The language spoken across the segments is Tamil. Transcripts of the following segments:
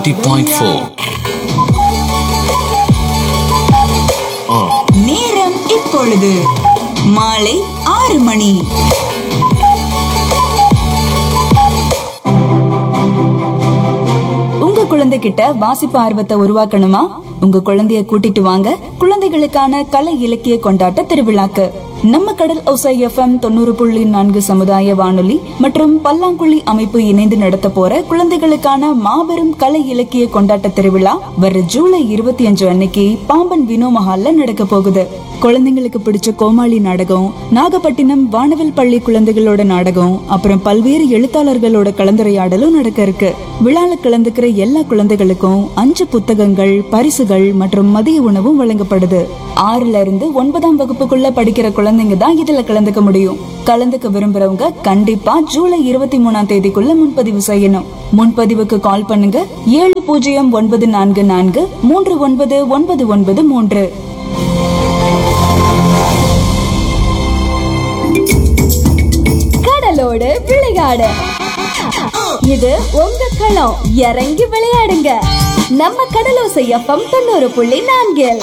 90.4 நேரம் இப்பொழுது மாலை ஆறு மணி உங்க குழந்தைகிட்ட வாசிப்பு ஆர்வத்தை உருவாக்கணுமா உங்க குழந்தைய கூட்டிட்டு வாங்க குழந்தைகளுக்கான கலை இலக்கிய கொண்டாட்ட திருவிழாக்கு நம்ம கடல் ஒசை எஃப்எம் தொண்ணூறு புள்ளி நான்கு சமுதாய வானொலி மற்றும் பல்லாங்குழி அமைப்பு இணைந்து நடத்த போற குழந்தைகளுக்கான மாபெரும் கலை இலக்கிய கொண்டாட்ட திருவிழா வர ஜூலை இருபத்தி அஞ்சு அன்னைக்கு பாம்பன் வினோ மஹால்ல நடக்க போகுது குழந்தைங்களுக்கு பிடிச்ச கோமாளி நாடகம் நாகப்பட்டினம் வானவில் பள்ளி குழந்தைகளோட நாடகம் அப்புறம் பல்வேறு எழுத்தாளர்களோட கலந்துரையாடலும் நடக்க இருக்கு விழால கலந்துக்கிற எல்லா குழந்தைகளுக்கும் அஞ்சு புத்தகங்கள் பரிசுகள் மற்றும் மதிய உணவும் வழங்கப்படுது ஆறுல இருந்து ஒன்பதாம் வகுப்புக்குள்ள படிக்கிற குழந்தைங்க தான் இதுல கலந்துக்க முடியும் கலந்துக்க விரும்புறவங்க கண்டிப்பா ஜூலை இருபத்தி மூணாம் தேதிக்குள்ள முன்பதிவு செய்யணும் முன்பதிவுக்கு கால் பண்ணுங்க ஏழு பூஜ்ஜியம் ஒன்பது நான்கு நான்கு மூன்று ஒன்பது ஒன்பது ஒன்பது மூன்று கடலோடு விளையாடு இது உங்க களம் இறங்கி விளையாடுங்க நம்ம கடலோசை எஃப்எம் தொண்ணூறு புள்ளி நான்கில்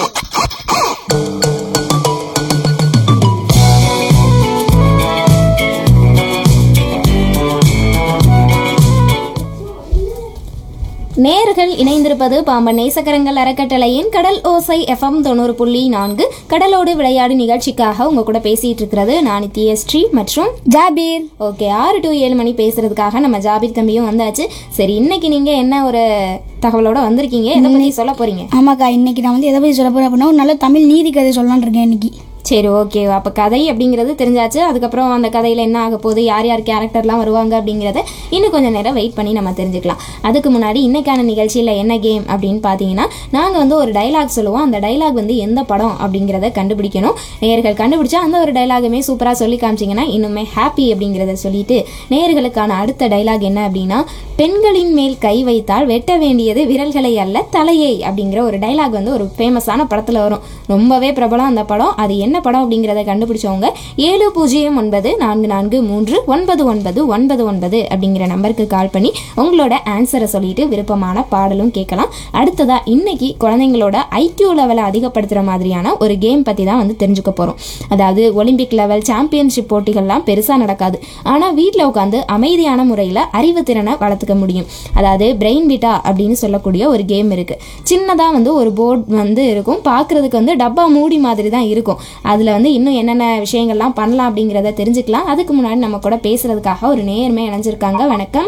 நேர்கள் இணைந்திருப்பது பாம்பன் நேசக்கரங்கள் அறக்கட்டளையின் கடல் ஓசை எஃப்எம் தொண்ணூறு புள்ளி நான்கு கடலோடு விளையாடு நிகழ்ச்சிக்காக உங்க கூட பேசிட்டு இருக்கிறது நான் நித்யஸ்ரீ மற்றும் ஜாபீர் ஓகே ஆறு டு ஏழு மணி பேசுறதுக்காக நம்ம ஜாபீர் தம்பியும் வந்தாச்சு சரி இன்னைக்கு நீங்க என்ன ஒரு தகவலோட வந்திருக்கீங்க எதை பத்தி சொல்ல போறீங்க ஆமாக்கா இன்னைக்கு நான் வந்து எதை பற்றி சொல்ல போறேன் அப்படின்னா ஒரு நல்ல தமிழ் நீதி கதை சொல்லலாம்னு இருக்கேன் இன்னைக்கு சரி ஓகே அப்போ கதை அப்படிங்கிறது தெரிஞ்சாச்சு அதுக்கப்புறம் அந்த கதையில் என்ன ஆக போகுது யார் யார் கேரக்டர்லாம் வருவாங்க அப்படிங்கிறத இன்னும் கொஞ்சம் நேரம் வெயிட் பண்ணி நம்ம தெரிஞ்சுக்கலாம் அதுக்கு முன்னாடி இன்னைக்கான நிகழ்ச்சியில் என்ன கேம் அப்படின்னு பார்த்தீங்கன்னா நாங்கள் வந்து ஒரு டைலாக் சொல்லுவோம் அந்த டைலாக் வந்து எந்த படம் அப்படிங்கிறத கண்டுபிடிக்கணும் நேயர்கள் கண்டுபிடிச்சா அந்த ஒரு டைலாகுமே சூப்பராக சொல்லி காமிச்சிங்கன்னா இன்னுமே ஹாப்பி அப்படிங்கிறத சொல்லிட்டு நேயர்களுக்கான அடுத்த டைலாக் என்ன அப்படின்னா பெண்களின் மேல் கை வைத்தால் வெட்ட வேண்டியது விரல்களை அல்ல தலையை அப்படிங்கிற ஒரு டைலாக் வந்து ஒரு ஃபேமஸான படத்தில் வரும் ரொம்பவே பிரபலம் அந்த படம் அது என்ன படம் அப்படிங்கிறத கண்டுபிடிச்சவங்க ஏழு பூஜ்ஜியம் ஒன்பது நான்கு நான்கு மூன்று ஒன்பது ஒன்பது ஒன்பது ஒன்பது அப்படிங்கிற நம்பருக்கு கால் பண்ணி உங்களோட ஆன்சரை சொல்லிட்டு விருப்பமான பாடலும் கேட்கலாம் அடுத்ததா இன்னைக்கு குழந்தைங்களோட ஐக்யூ லெவலை அதிகப்படுத்துகிற மாதிரியான ஒரு கேம் பற்றி தான் வந்து தெரிஞ்சுக்க போகிறோம் அதாவது ஒலிம்பிக் லெவல் சாம்பியன்ஷிப் போட்டிகள்லாம் பெருசாக நடக்காது ஆனால் வீட்டில் உட்காந்து அமைதியான முறையில் அறிவுத்திறனை வளர்த்துக்க முடியும் அதாவது பிரெயின் விட்டா அப்படின்னு சொல்லக்கூடிய ஒரு கேம் இருக்கு சின்னதாக வந்து ஒரு போர்டு வந்து இருக்கும் பார்க்கறதுக்கு வந்து டப்பா மூடி மாதிரி தான் இருக்கும் அதில் வந்து இன்னும் என்னென்ன விஷயங்கள்லாம் பண்ணலாம் அப்படிங்கிறத தெரிஞ்சுக்கலாம் அதுக்கு முன்னாடி நம்ம கூட பேசுறதுக்காக ஒரு நேர்மை இணைஞ்சிருக்காங்க வணக்கம்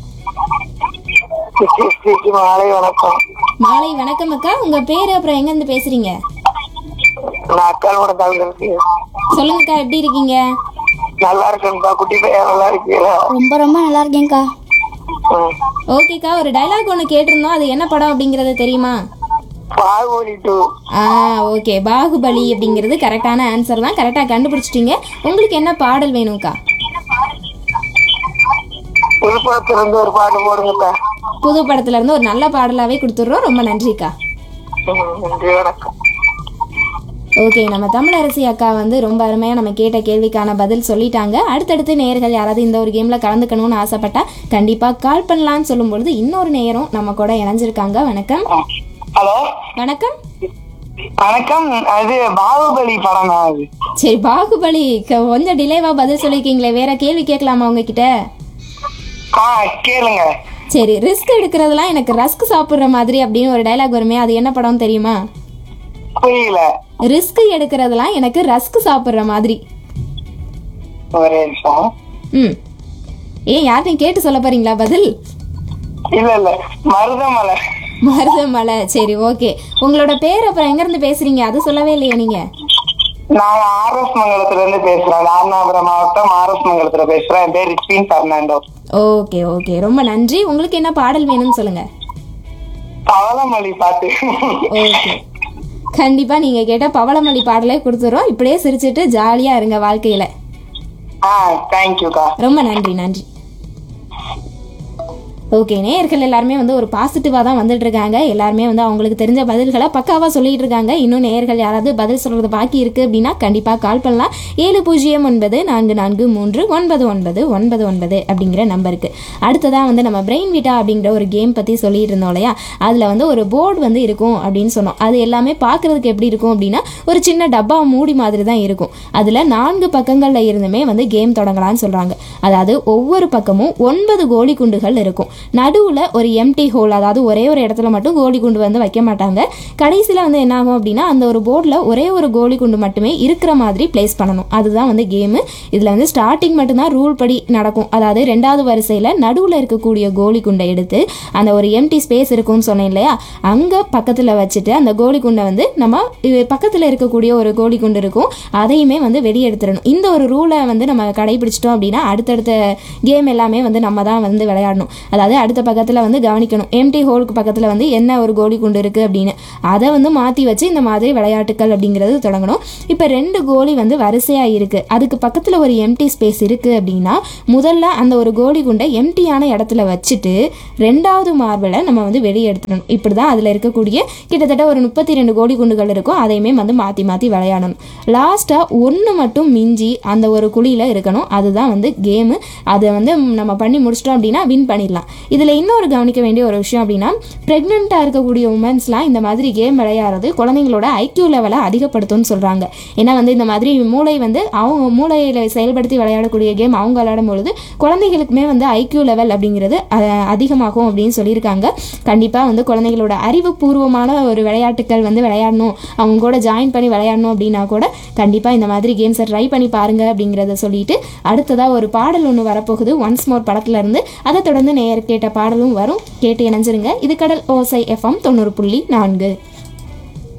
ஸ்ரீக்கு மாலை வணக்கம் மாலை வணக்கம் அக்கா உங்க பேரு அப்புறம் எங்கேருந்து பேசுறீங்க நான் அக்காலோட தகுதி சொல்லுங்கக்கா எப்படி இருக்கீங்க நல்லா இருக்கேன்ப்பா குட்டி பையன் நல்லா இருக்கீங்களா ரொம்ப ரொம்ப நல்லா இருக்கேன்க்கா ம். ஓகேக்கா ஒரு டைலாக் ஒன்று கேட்டிருந்தோம் அது என்ன படம் அப்படிங்கிறது தெரியுமா பாகுபலி டூ ஆ ஓகே பாகுபலி அப்படிங்கிறது கரெக்டான ஆன்சர் தான் கரெக்டாக கண்டுபிடிச்சிட்டீங்க உங்களுக்கு என்ன பாடல் வேணும்க்கா புதுப்படத்துல இருந்து ஒரு பாட்டு போடுங்கப்பா புது படத்துல இருந்து ஒரு நல்ல பாடலாவே கொடுத்துட்றோம் ரொம்ப நன்றிக்கா ம், நன்றி வணக்கம் ஓகே நம்ம தமிழரசி அக்கா வந்து ரொம்ப அருமையாக நம்ம கேட்ட கேள்விக்கான பதில் சொல்லிட்டாங்க அடுத்தடுத்து நேயர்கள் யாராவது இந்த ஒரு கேமில் கலந்துக்கணும்னு ஆசைப்பட்டா கண்டிப்பாக கால் பண்ணலான்னு சொல்லும் பொழுது இன்னொரு நேயரும் நம்ம கூட இணைஞ்சிருக்காங்க வணக்கம் ஹலோ வணக்கம் வணக்கம் அது பாகுபலி படம் தான் அது சரி பாகுபலி க- கொஞ்சம் டிலேவா பதில் சொல்லியிருக்கீங்களே வேற கேள்வி கேட்கலாமா உங்ககிட்ட ஆ கேளுங்க சரி ரிஸ்க் எடுக்கிறதுலாம் எனக்கு ரஸ்க் சாப்பிட்ற மாதிரி அப்படின்னு ஒரு டைலாக் வருமே அது என்ன படம் தெரியுமா புரியல ரிஸ்க் எடுக்கிறதுலாம் எனக்கு ரஸ்க் சாப்பிட்ற மாதிரி ஒரே நிமிஷம் ம் ஏன் யார்ட்டையும் கேட்டு சொல்ல போறீங்களா பதில் இல்ல இல்ல மருதமலை மருதமலை சரி ஓகே உங்களோட பேர் அப்புறம் எங்கேருந்து பேசுறீங்க அது சொல்லவே இல்லையா நீங்க நான் ஆர்எஸ் மங்கலத்துல இருந்து பேசுறேன் ராமநாதபுரம் மாவட்டம் ஆர்எஸ் மங்கலத்துல பேசுறேன் என் பேர் ரிக்வின் பெர்னாண்டோ ஓகே ஓகே ரொம்ப நன்றி உங்களுக்கு என்ன பாடல் வேணும்னு சொல்லுங்க பவளமொழி பாட்டு ஓகே கண்டிப்பா நீங்க கேட்ட பவளமல்லி பாடலே கொடுத்துறோம் இப்படியே சிரிச்சிட்டு ஜாலியா இருங்க வாழ்க்கையில ஆ தேங்க்யூக்கா ரொம்ப நன்றி நன்றி ஓகே நேயர்கள் எல்லாருமே வந்து ஒரு பாசிட்டிவாக தான் வந்துட்டு இருக்காங்க எல்லாருமே வந்து அவங்களுக்கு தெரிஞ்ச பதில்களை பக்காவாக சொல்லிட்டு இருக்காங்க இன்னும் நேயர்கள் யாராவது பதில் சொல்கிறது பாக்கி இருக்குது அப்படின்னா கண்டிப்பாக கால் பண்ணலாம் ஏழு பூஜ்ஜியம் ஒன்பது நான்கு நான்கு மூன்று ஒன்பது ஒன்பது ஒன்பது ஒன்பது அப்படிங்கிற நம்பருக்கு அடுத்ததாக வந்து நம்ம பிரெயின் விட்டா அப்படிங்கிற ஒரு கேம் பற்றி சொல்லிட்டு இருந்தோம் இல்லையா அதில் வந்து ஒரு போர்டு வந்து இருக்கும் அப்படின்னு சொன்னோம் அது எல்லாமே பார்க்குறதுக்கு எப்படி இருக்கும் அப்படின்னா ஒரு சின்ன டப்பா மூடி மாதிரி தான் இருக்கும் அதில் நான்கு பக்கங்களில் இருந்துமே வந்து கேம் தொடங்கலாம்னு சொல்கிறாங்க அதாவது ஒவ்வொரு பக்கமும் ஒன்பது கோலி குண்டுகள் இருக்கும் நடுவில் ஒரு எம்டி ஹோல் அதாவது ஒரே ஒரு இடத்துல மட்டும் கோலி குண்டு வந்து வைக்க மாட்டாங்க கடைசியில் வந்து என்ன ஆகும் அப்படின்னா அந்த ஒரு போர்டில் ஒரே ஒரு கோலி குண்டு மட்டுமே இருக்கிற மாதிரி பிளேஸ் பண்ணணும் அதுதான் வந்து கேமு இதில் வந்து ஸ்டார்டிங் மட்டும்தான் ரூல் படி நடக்கும் அதாவது ரெண்டாவது வரிசையில் நடுவில் இருக்கக்கூடிய கோலி குண்டை எடுத்து அந்த ஒரு எம்டி ஸ்பேஸ் இருக்கும்னு சொன்னேன் இல்லையா அங்கே பக்கத்தில் வச்சுட்டு அந்த கோலி குண்டை வந்து நம்ம பக்கத்தில் இருக்கக்கூடிய ஒரு கோலி குண்டு இருக்கும் அதையுமே வந்து வெளியே எடுத்துடணும் இந்த ஒரு ரூலை வந்து நம்ம கடைபிடிச்சிட்டோம் அப்படின்னா அடுத்தடுத்த கேம் எல்லாமே வந்து நம்ம தான் வந்து விளையாடணும் அதாவது அடுத்த பக்கத்தில் வந்து கவனிக்கணும் எம்டி ஹோலுக்கு பக்கத்தில் வந்து என்ன ஒரு கோலி குண்டு இருக்குது அப்படின்னு அதை வந்து மாற்றி வச்சு இந்த மாதிரி விளையாட்டுக்கள் அப்படிங்கிறது தொடங்கணும் இப்போ ரெண்டு கோலி வந்து வரிசையாக இருக்குது அதுக்கு பக்கத்தில் ஒரு எம்டி ஸ்பேஸ் இருக்குது அப்படின்னா முதல்ல அந்த ஒரு கோலி குண்டை எம்டியான இடத்துல வச்சுட்டு ரெண்டாவது மார்பிளை நம்ம வந்து வெளியே எடுத்துடணும் இப்படி தான் அதில் இருக்கக்கூடிய கிட்டத்தட்ட ஒரு முப்பத்தி ரெண்டு கோலி குண்டுகள் இருக்கும் அதையுமே வந்து மாற்றி மாற்றி விளையாடணும் லாஸ்ட்டாக ஒன்று மட்டும் மிஞ்சி அந்த ஒரு குழியில் இருக்கணும் அதுதான் வந்து கேமு அதை வந்து நம்ம பண்ணி முடிச்சிட்டோம் அப்படின்னா வின் பண்ணிடலாம் இதில் இன்னொரு கவனிக்க வேண்டிய ஒரு விஷயம் அப்படின்னா ப்ரெக்னெண்ட்டாக இருக்கக்கூடிய உமன்ஸ்லாம் இந்த மாதிரி கேம் விளையாடுறது குழந்தைங்களோட ஐக்யூ லெவலை அதிகப்படுத்தும்னு சொல்கிறாங்க ஏன்னா வந்து இந்த மாதிரி மூளை வந்து அவங்க மூளையில் செயல்படுத்தி விளையாடக்கூடிய கேம் அவங்க விளையாடும் பொழுது குழந்தைகளுக்குமே வந்து ஐக்யூ லெவல் அப்படிங்கிறது அஹ், அதிகமாகும் அப்படின்னு சொல்லியிருக்காங்க கண்டிப்பாக வந்து குழந்தைகளோட அறிவுபூர்வமான ஒரு விளையாட்டுக்கள் வந்து விளையாடணும் அவங்க கூட ஜாயின் பண்ணி விளையாடணும் அப்படின்னா கூட கண்டிப்பாக இந்த மாதிரி கேம்ஸை ட்ரை பண்ணி பாருங்க அப்படிங்கிறத சொல்லிட்டு அடுத்ததாக ஒரு பாடல் ஒன்று வரப்போகுது ஒன்ஸ் மோர் படத்துல இருந்து அதை தொடர்ந்து நேயர் கேட்ட பாடலும் வரும் கேட்டு இணைஞ்சிருங்க இது கடல் ஓசை எஃப்எம் தொண்ணூறு புள்ளி நான்கு